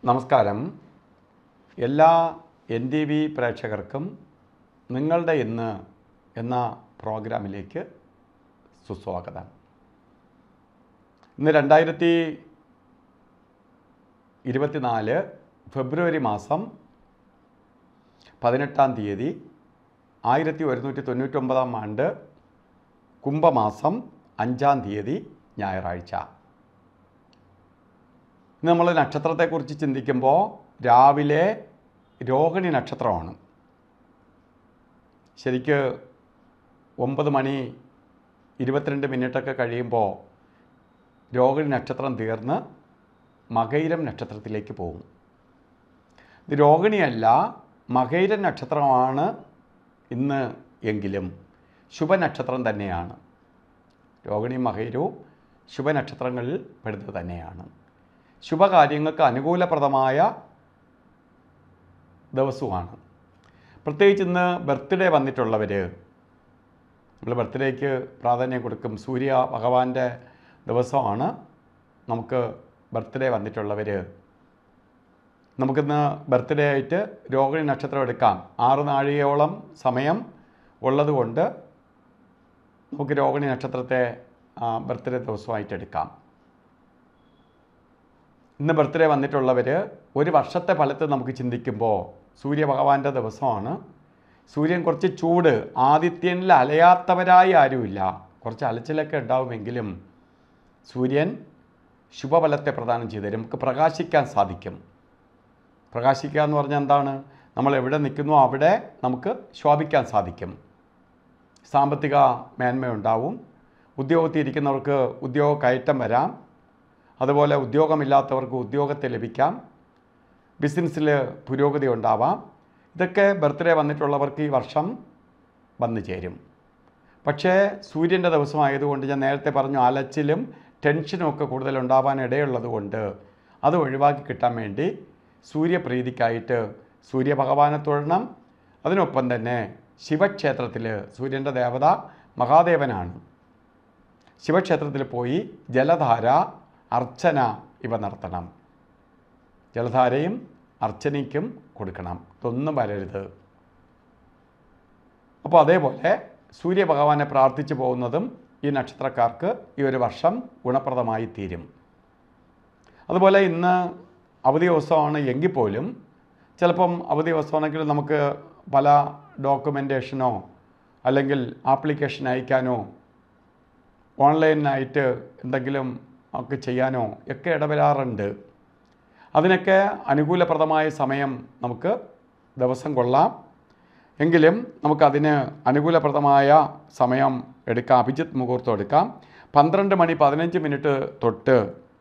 നമസ്കാരം എല്ലാ N T V പ്രേക്ഷകർക്കും നിങ്ങളുടെ ഇന്ന് എന്ന പ്രോഗ്രാമിലേക്ക് സുസ്വാഗതം ഇന്ന് രണ്ടായിരത്തി ഇരുപത്തിനാല് ഫെബ്രുവരി മാസം പതിനെട്ടാം തീയതി ആയിരത്തി ഒരുന്നൂറ്റി തൊണ്ണൂറ്റൊമ്പതാം ആണ്ട് കുംഭമാസം അഞ്ചാം തീയതി ഞായറാഴ്ച ഇന്ന് നമ്മൾ നക്ഷത്രത്തെക്കുറിച്ച് ചിന്തിക്കുമ്പോൾ രാവിലെ രോഹിണി നക്ഷത്രമാണ് ശരിക്ക് ഒമ്പത് മണി ഇരുപത്തിരണ്ട് മിനിറ്റൊക്കെ കഴിയുമ്പോൾ രോഹിണി നക്ഷത്രം തീർന്ന് മകൈരം നക്ഷത്രത്തിലേക്ക് പോകും ഇത് രോഹിണിയല്ല മകൈരം നക്ഷത്രമാണ് ഇന്ന് എങ്കിലും ശുഭനക്ഷത്രം തന്നെയാണ് രോഹിണി മകൈരവും ശുഭനക്ഷത്രങ്ങളിൽ പെടുന്നത് തന്നെയാണ് ശുഭകാര്യങ്ങൾക്ക് അനുകൂലപ്രദമായ ദിവസവുമാണ് പ്രത്യേകിച്ച് ഇന്ന് ബർത്ത്ഡേ വന്നിട്ടുള്ളവർ നമ്മൾ ബർത്ത്ഡേക്ക് പ്രാധാന്യം കൊടുക്കും സൂര്യ ഭഗവാന്റെ ദിവസമാണ് നമുക്ക് ബർത്ത്ഡേ വന്നിട്ടുള്ളവർ നമുക്കിന്ന് ബർത്ത്ഡേ ആയിട്ട് രോഹിണി നക്ഷത്രം എടുക്കാം ആറ് നാഴികയോളം സമയം ഉള്ളതുകൊണ്ട് നമുക്ക് രോഹിണി നക്ഷത്രത്തെ ബർത്ത്ഡേ ദിവസമായിട്ട് എടുക്കാം ഇന്ന് ബർത്ത്ഡേ വന്നിട്ടുള്ളവർ ഒരു വർഷത്തെ ഫലത്തെ നമുക്ക് ചിന്തിക്കുമ്പോൾ സൂര്യഭഗവാന്റെ ദിവസമാണ് സൂര്യൻ കുറച്ച് ചൂട് ആദിത്യനിൽ അലയാത്തവരായി ആരുമില്ല കുറച്ച് അലച്ചിലൊക്കെ ഉണ്ടാവുമെങ്കിലും സൂര്യൻ ശുഭഫലത്തെ പ്രദാനം ചെയ്തു തരും നമുക്ക് പ്രകാശിക്കാൻ സാധിക്കും പ്രകാശിക്കുക എന്ന് പറഞ്ഞാൽ എന്താണ് നമ്മൾ എവിടെ നിൽക്കുന്നോ അവിടെ നമുക്ക് ശോഭിക്കാൻ സാധിക്കും സാമ്പത്തിക മേന്മയുണ്ടാവും ഉദ്യോഗത്തിൽ ഇരിക്കുന്നവർക്ക് ഉദ്യോഗ കയറ്റം വരാം അതുപോലെ ഉദ്യോഗമില്ലാത്തവർക്ക് ഉദ്യോഗത്തെ ലഭിക്കാം ബിസിനസ്സിൽ പുരോഗതി ഉണ്ടാവാം ഇതൊക്കെ ബർത്ത്ഡേ വന്നിട്ടുള്ളവർക്ക് ഈ വർഷം വന്നു ചേരും പക്ഷേ സൂര്യൻ്റെ ദിവസമായതുകൊണ്ട് ഞാൻ നേരത്തെ പറഞ്ഞു അലച്ചിലും ടെൻഷനും ഒക്കെ കൂടുതൽ ഉണ്ടാവാൻ ഇടയുള്ളത് കൊണ്ട് അത് ഒഴിവാക്കി കിട്ടാൻ വേണ്ടി സൂര്യപ്രീതിക്കായിട്ട് സൂര്യഭഗവാനെ തൊഴണം അതിനൊപ്പം തന്നെ ശിവക്ഷേത്രത്തിൽ സൂര്യൻ്റെ ദേവത മഹാദേവനാണ് ശിവക്ഷേത്രത്തിൽ പോയി ജലധാര അർച്ചന ഇവ നടത്തണം ജലധാരയും അർച്ചനയ്ക്കും കൊടുക്കണം ഇതൊന്നും വരരുത് അപ്പോൾ അതേപോലെ സൂര്യഭഗവാനെ പ്രാർത്ഥിച്ചു പോകുന്നതും ഈ നക്ഷത്രക്കാർക്ക് ഈ ഒരു വർഷം ഗുണപ്രദമായി തീരും അതുപോലെ ഇന്ന് അവധി ദിവസമാണ് എങ്കിൽ പോലും ചിലപ്പം അവധി ദിവസമാണെങ്കിൽ നമുക്ക് പല ഡോക്യുമെൻറ്റേഷനോ അല്ലെങ്കിൽ ആപ്ലിക്കേഷൻ അയക്കാനോ ഓൺലൈനായിട്ട് എന്തെങ്കിലും ഒക്കെ ചെയ്യാനോ ഒക്കെ ഇടവരാറുണ്ട് അതിനൊക്കെ അനുകൂലപ്രദമായ സമയം നമുക്ക് ദിവസം കൊള്ളാം എങ്കിലും നമുക്കതിന് അനുകൂലപ്രദമായ സമയം എടുക്കാം അഭിജിത്ത് മുഹൂർത്തം എടുക്കാം പന്ത്രണ്ട് മണി പതിനഞ്ച് മിനിറ്റ് തൊട്ട്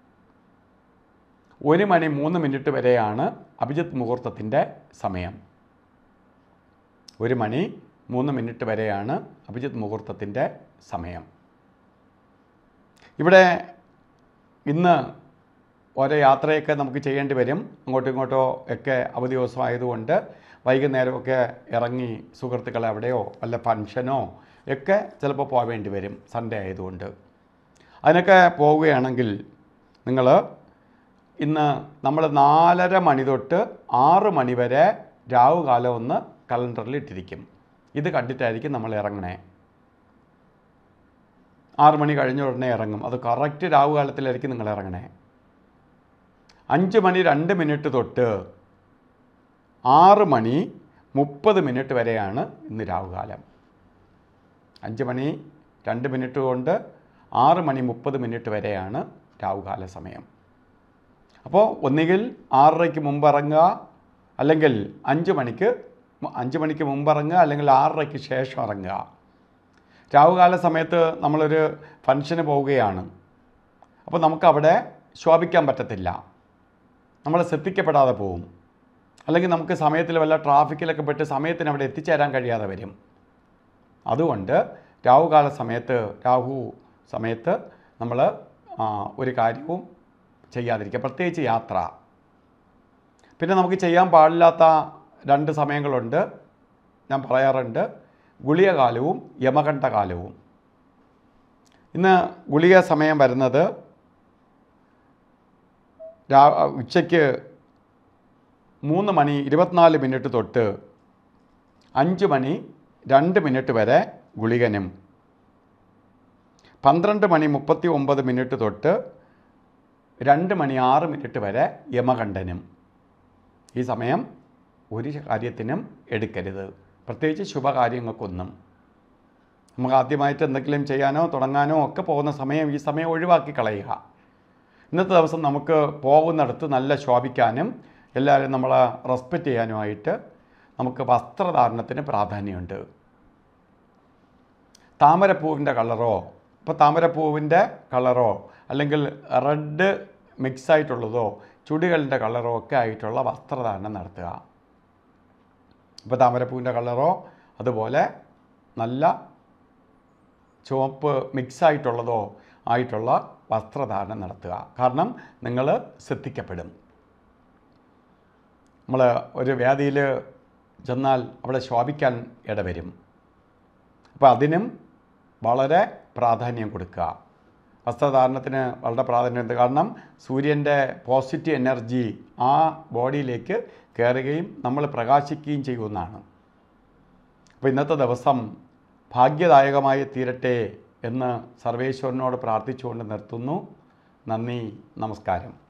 ഒരു മണി മൂന്ന് മിനിറ്റ് വരെയാണ് അഭിജിത്ത് മുഹൂർത്തത്തിൻ്റെ സമയം ഒരു മണി മൂന്ന് മിനിറ്റ് വരെയാണ് അഭിജിത്ത് മുഹൂർത്തത്തിൻ്റെ സമയം ഇവിടെ ഇന്ന് ഓരോ യാത്രയൊക്കെ നമുക്ക് ചെയ്യേണ്ടി വരും അങ്ങോട്ടും ഇങ്ങോട്ടോ ഒക്കെ അവധി ദിവസമായതുകൊണ്ട് വൈകുന്നേരമൊക്കെ ഇറങ്ങി സുഹൃത്തുക്കളെ എവിടെയോ വല്ല ഫങ്ഷനോ ഒക്കെ ചിലപ്പോൾ പോവേണ്ടി വരും സൺഡേ ആയതുകൊണ്ട് അതിനൊക്കെ പോവുകയാണെങ്കിൽ നിങ്ങൾ ഇന്ന് നമ്മൾ നാലര മണി തൊട്ട് ആറ് മണി വരെ രാവുകാലം ഒന്ന് കലണ്ടറിൽ ഇട്ടിരിക്കും ഇത് കണ്ടിട്ടായിരിക്കും നമ്മൾ ഇറങ്ങണേ ആറ് മണി കഴിഞ്ഞ ഉടനെ ഇറങ്ങും അത് കറക്റ്റ് രാവുകാലത്തിലായിരിക്കും നിങ്ങൾ ഇറങ്ങണേ അഞ്ച് മണി രണ്ട് മിനിറ്റ് തൊട്ട് ആറ് മണി മുപ്പത് മിനിറ്റ് വരെയാണ് ഇന്ന് രാവുകാലം അഞ്ച് മണി രണ്ട് മിനിറ്റ് കൊണ്ട് ആറ് മണി മുപ്പത് മിനിറ്റ് വരെയാണ് രാവുകാല സമയം അപ്പോൾ ഒന്നുകിൽ ആറരയ്ക്ക് മുമ്പ് ഇറങ്ങുക അല്ലെങ്കിൽ അഞ്ച് മണിക്ക് അഞ്ച് മണിക്ക് മുമ്പ് ഇറങ്ങുക അല്ലെങ്കിൽ ആറരയ്ക്ക് ശേഷം ഇറങ്ങുക രാവുകാല സമയത്ത് നമ്മളൊരു ഫംഗ്ഷന് പോവുകയാണ് അപ്പോൾ നമുക്കവിടെ ശോഭിക്കാൻ പറ്റത്തില്ല നമ്മൾ ശ്രദ്ധിക്കപ്പെടാതെ പോവും അല്ലെങ്കിൽ നമുക്ക് സമയത്തിൽ വല്ല ട്രാഫിക്കിലൊക്കെ പെട്ട് സമയത്തിന് അവിടെ എത്തിച്ചേരാൻ കഴിയാതെ വരും അതുകൊണ്ട് രാവുകാല സമയത്ത് രാഹു സമയത്ത് നമ്മൾ ഒരു കാര്യവും ചെയ്യാതിരിക്കുക പ്രത്യേകിച്ച് യാത്ര പിന്നെ നമുക്ക് ചെയ്യാൻ പാടില്ലാത്ത രണ്ട് സമയങ്ങളുണ്ട് ഞാൻ പറയാറുണ്ട് ഗുളികകാലവും യമകണ്ഠകാലവും ഇന്ന് ഗുളിക സമയം വരുന്നത് രാ ഉച്ചയ്ക്ക് മൂന്ന് മണി ഇരുപത്തിനാല് മിനിറ്റ് തൊട്ട് അഞ്ച് മണി രണ്ട് മിനിറ്റ് വരെ ഗുളികനും പന്ത്രണ്ട് മണി മുപ്പത്തി ഒമ്പത് മിനിറ്റ് തൊട്ട് രണ്ട് മണി ആറ് മിനിറ്റ് വരെ യമകണ്ഠനും ഈ സമയം ഒരു കാര്യത്തിനും എടുക്കരുത് പ്രത്യേകിച്ച് ശുഭകാര്യങ്ങൾക്കൊന്നും നമുക്ക് ആദ്യമായിട്ട് എന്തെങ്കിലും ചെയ്യാനോ തുടങ്ങാനോ ഒക്കെ പോകുന്ന സമയം ഈ സമയം ഒഴിവാക്കി കളയുക ഇന്നത്തെ ദിവസം നമുക്ക് പോകുന്നിടത്ത് നല്ല ശോഭിക്കാനും എല്ലാവരും നമ്മളെ റെസ്പെക്റ്റ് ചെയ്യാനുമായിട്ട് നമുക്ക് വസ്ത്രധാരണത്തിന് പ്രാധാന്യമുണ്ട് താമരപ്പൂവിൻ്റെ കളറോ ഇപ്പോൾ താമരപ്പൂവിൻ്റെ കളറോ അല്ലെങ്കിൽ റെഡ് മിക്സ് ആയിട്ടുള്ളതോ ചുടികളുടെ കളറോ ഒക്കെ ആയിട്ടുള്ള വസ്ത്രധാരണം നടത്തുക ഇപ്പോൾ താമരപ്പൂവിൻ്റെ കളറോ അതുപോലെ നല്ല ചുവപ്പ് മിക്സ് ആയിട്ടുള്ളതോ ആയിട്ടുള്ള വസ്ത്രധാരണം നടത്തുക കാരണം നിങ്ങൾ ശ്രദ്ധിക്കപ്പെടും നമ്മൾ ഒരു വ്യാധിയിൽ ചെന്നാൽ അവിടെ ശോഭിക്കാൻ ഇടവരും അപ്പോൾ അതിനും വളരെ പ്രാധാന്യം കൊടുക്കുക വസ്ത്രധാരണത്തിന് വളരെ പ്രാധാന്യമുണ്ട് കാരണം സൂര്യൻ്റെ പോസിറ്റീവ് എനർജി ആ ബോഡിയിലേക്ക് കയറുകയും നമ്മൾ പ്രകാശിക്കുകയും ചെയ്യുമെന്നാണ് അപ്പോൾ ഇന്നത്തെ ദിവസം ഭാഗ്യദായകമായി തീരട്ടെ എന്ന് സർവേശ്വരനോട് പ്രാർത്ഥിച്ചുകൊണ്ട് നിർത്തുന്നു നന്ദി നമസ്കാരം